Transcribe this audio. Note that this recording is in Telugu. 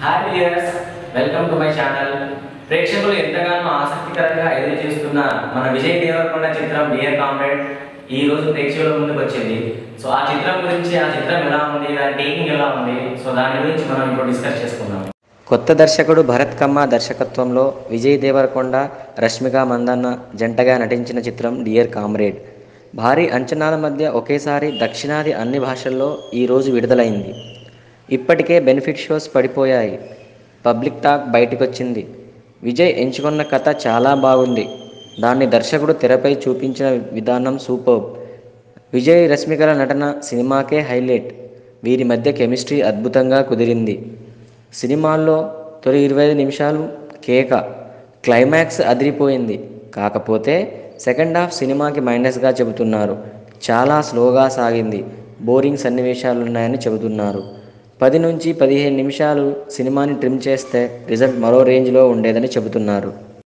hi viewers welcome to my channel ప్రేక్షకులు ఎంతగానో ఆసక్తికరంగా ఎదురు చూస్తున్న మన విజయ్ దేవరకొండ చిత్రం డియర్ కామ్రేడ్ ఈ రోజు ప్రేక్షకుల ముందుకు వచ్చింది సో ఆ చిత్రం గురించి ఆ చిత్రం ఎలా ఉంది దాని టేకింగ్ ఎలా ఉంది సో దాని గురించి మనం ఇప్పుడు డిస్కస్ చేసుకుందాం కొత్త దర్శకుడు భరత్ కమ్మ దర్శకత్వంలో విజయ్ దేవరకొండ రష్మిక మందన్న జంటగా నటించిన చిత్రం డియర్ కామ్రేడ్ భారీ అంచనాల మధ్య ఒకేసారి దక్షిణాది అన్ని భాషల్లో ఈరోజు విడుదలైంది ఇప్పటికే బెనిఫిట్ షోస్ పడిపోయాయి పబ్లిక్ టాక్ బయటకొచ్చింది విజయ్ ఎంచుకున్న కథ చాలా బాగుంది దాన్ని దర్శకుడు తెరపై చూపించిన విధానం సూపర్ విజయ్ రశ్మికల నటన సినిమాకే హైలైట్ వీరి మధ్య కెమిస్ట్రీ అద్భుతంగా కుదిరింది సినిమాల్లో తొలి ఇరవై ఐదు నిమిషాలు కేక క్లైమాక్స్ అదిరిపోయింది కాకపోతే సెకండ్ హాఫ్ సినిమాకి మైనస్గా చెబుతున్నారు చాలా స్లోగా సాగింది బోరింగ్ సన్నివేశాలున్నాయని చెబుతున్నారు పది నుంచి పదిహేను నిమిషాలు సినిమాని ట్రిమ్ చేస్తే రిజల్ట్ మరో రేంజ్లో ఉండేదని చెబుతున్నారు